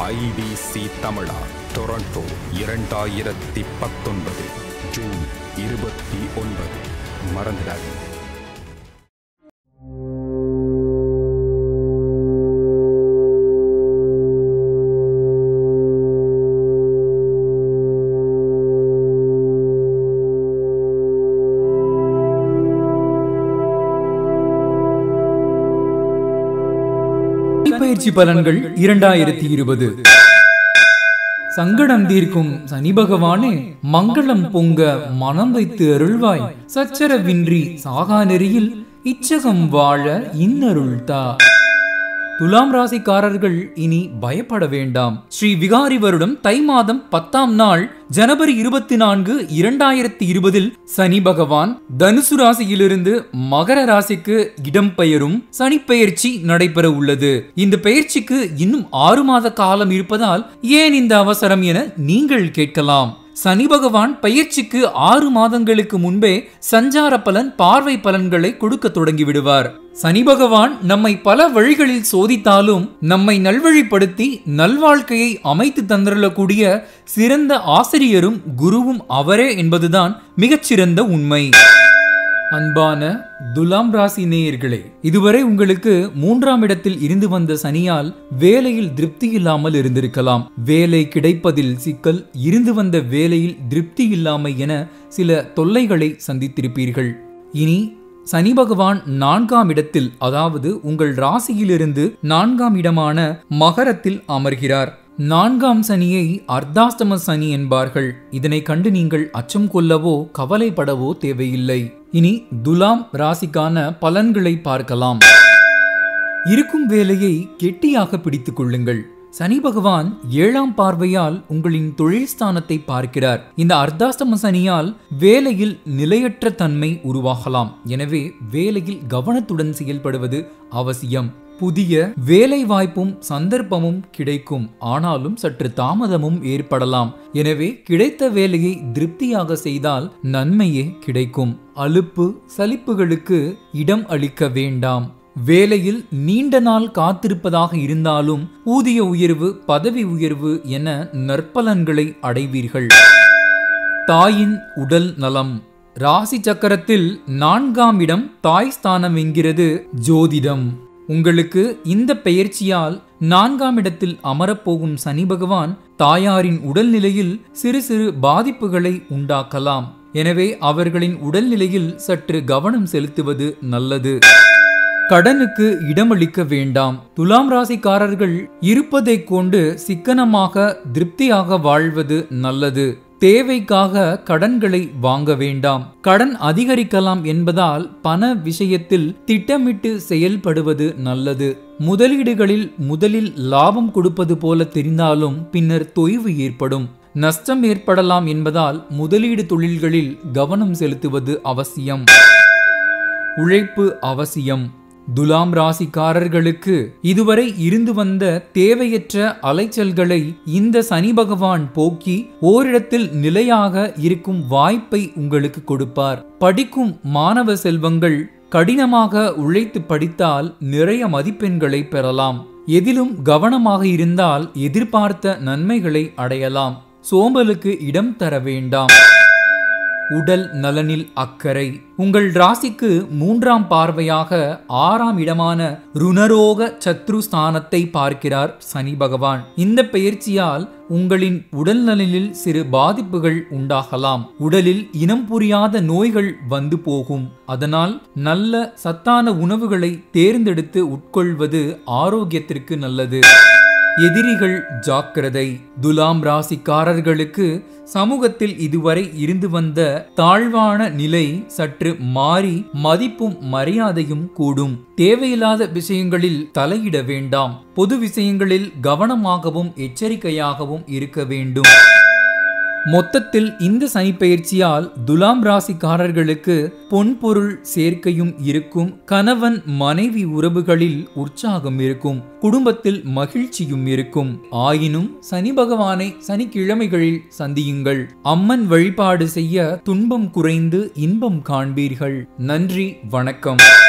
IBC தமிழா Toronto இரண்டாயிரத்தி பத்தொன்பது ஜூன் இருபத்தி ஒன்பது மறந்துடாதீங்க பயிற்சி பலன்கள் இரண்டாயிரத்தி இருபது சங்கடம் தீர்க்கும் சனி பகவானே மங்களம் பொங்க மனம் வைத்து அருள்வாய் சச்சரவின்றி சாகா நெறியில் இச்சகம் வாழ இன்னருள் தா துலாம் ராசிக்காரர்கள் இனி பயப்பட வேண்டாம் ஸ்ரீ விகாரி வருடம் தை மாதம் பத்தாம் நாள் ஜனவரி இருபத்தி நான்கு இரண்டாயிரத்தி இருபதில் சனி பகவான் தனுசு ராசியிலிருந்து மகர ராசிக்கு இடம்பெயரும் சனி பெயர்ச்சி நடைபெற உள்ளது இந்த பெயர்ச்சிக்கு இன்னும் ஆறு மாத காலம் இருப்பதால் ஏன் இந்த அவசரம் என நீங்கள் கேட்கலாம் சனி பகவான் பயிற்சிக்கு ஆறு மாதங்களுக்கு முன்பே சஞ்சார பலன் பார்வை பலன்களை கொடுக்க தொடங்கி விடுவார் சனி பகவான் நம்மை பல வழிகளில் சோதித்தாலும் நம்மை நல்வழிப்படுத்தி நல்வாழ்க்கையை அமைத்து தந்திரக்கூடிய சிறந்த ஆசிரியரும் குருவும் அவரே என்பதுதான் மிகச்சிறந்த உண்மை அன்பான துலாம் ராசி நேயர்களே இதுவரை உங்களுக்கு மூன்றாம் இடத்தில் இருந்து வந்த சனியால் வேலையில் திருப்தி இல்லாமல் இருந்திருக்கலாம் வேலை கிடைப்பதில் சிக்கல் இருந்து வந்த வேலையில் திருப்தி இல்லாமை என சில தொல்லைகளை சந்தித்திருப்பீர்கள் இனி சனி பகவான் நான்காம் இடத்தில் அதாவது உங்கள் ராசியிலிருந்து நான்காம் இடமான மகரத்தில் அமர்கிறார் நான்காம் சனியை அர்த்தாஷ்டம சனி என்பார்கள் இதனை கண்டு நீங்கள் அச்சம் கொள்ளவோ கவலைப்படவோ தேவையில்லை இனி துலாம் ராசிக்கான பலன்களை பார்க்கலாம் இருக்கும் வேலையை கெட்டியாக பிடித்துக் கொள்ளுங்கள் சனி பகவான் ஏழாம் பார்வையால் உங்களின் தொழில் ஸ்தானத்தை பார்க்கிறார் இந்த அர்த்தாஷ்டம சனியால் வேலையில் நிலையற்ற தன்மை உருவாகலாம் எனவே வேலையில் கவனத்துடன் செயல்படுவது அவசியம் புதிய வேலை வாய்ப்பும் சந்தர்ப்பமும் கிடைக்கும் ஆனாலும் சற்று தாமதமும் ஏற்படலாம் எனவே கிடைத்த வேலையை திருப்தியாக செய்தால் நன்மையே கிடைக்கும் அலுப்பு சலிப்புகளுக்கு இடம் அளிக்க வேண்டாம் வேலையில் நீண்ட நாள் காத்திருப்பதாக இருந்தாலும் ஊதிய உயர்வு பதவி உயர்வு என நற்பலன்களை அடைவீர்கள் தாயின் உடல் நலம் ராசி சக்கரத்தில் நான்காம் இடம் தாய் ஸ்தானம் என்கிறது ஜோதிடம் உங்களுக்கு இந்த பெயர்ச்சியால் நான்காம் இடத்தில் அமரப்போகும் சனி பகவான் தாயாரின் உடல்நிலையில் சிறு சிறு பாதிப்புகளை உண்டாக்கலாம் எனவே அவர்களின் உடல்நிலையில் சற்று கவனம் செலுத்துவது நல்லது கடனுக்கு இடமளிக்க வேண்டாம் துலாம் ராசிக்காரர்கள் இருப்பதை கொண்டு சிக்கனமாக திருப்தியாக வாழ்வது நல்லது தேவைக்காக கடன்களை வாங்க வேண்டாம் கடன் அதிகரிக்கலாம் என்பதால் பண விஷயத்தில் திட்டமிட்டு செயல்படுவது நல்லது முதலீடுகளில் முதலில் லாபம் கொடுப்பது போல தெரிந்தாலும் பின்னர் தொய்வு ஏற்படும் நஷ்டம் ஏற்படலாம் என்பதால் முதலீடு தொழில்களில் கவனம் செலுத்துவது அவசியம் உழைப்பு அவசியம் துலாம் ராசிக்காரர்களுக்கு இதுவரை இருந்து வந்த தேவையற்ற அலைச்சல்களை இந்த சனி பகவான் போக்கி ஓரிடத்தில் நிலையாக இருக்கும் வாய்ப்பை உங்களுக்கு கொடுப்பார் படிக்கும் மாணவ செல்வங்கள் கடினமாக உழைத்து படித்தால் நிறைய மதிப்பெண்களை பெறலாம் எதிலும் கவனமாக இருந்தால் எதிர்பார்த்த நன்மைகளை அடையலாம் சோம்பலுக்கு இடம் தர வேண்டாம் உடல் நலனில் அக்கறை உங்கள் ராசிக்கு மூன்றாம் பார்வையாக ஆறாம் இடமான ருணரோக சத்ரு ஸ்தானத்தை பார்க்கிறார் சனி பகவான் இந்த பெயர்ச்சியால் உங்களின் உடல் நலனில் சிறு பாதிப்புகள் உண்டாகலாம் உடலில் இனம் புரியாத நோய்கள் வந்து போகும் அதனால் நல்ல சத்தான உணவுகளை தேர்ந்தெடுத்து உட்கொள்வது ஆரோக்கியத்திற்கு நல்லது எதிரிகள் ஜாக்கிரதை துலாம் ராசிக்காரர்களுக்கு சமூகத்தில் இதுவரை இருந்து வந்த தாழ்வான நிலை சற்று மாறி மதிப்பும் மரியாதையும் கூடும் தேவையில்லாத விஷயங்களில் தலையிட வேண்டாம் பொது விஷயங்களில் கவனமாகவும் எச்சரிக்கையாகவும் இருக்க வேண்டும் மொத்தத்தில் இந்த சனிப்பெயர்ச்சியால் துலாம் ராசிக்காரர்களுக்கு பொன்பொருள் சேர்க்கையும் இருக்கும் கணவன் மனைவி உறவுகளில் உற்சாகம் இருக்கும் குடும்பத்தில் மகிழ்ச்சியும் இருக்கும் ஆயினும் சனி பகவானை சனிக்கிழமைகளில் சந்தியுங்கள் அம்மன் வழிபாடு செய்ய துன்பம் குறைந்து இன்பம் காண்பீர்கள் நன்றி வணக்கம்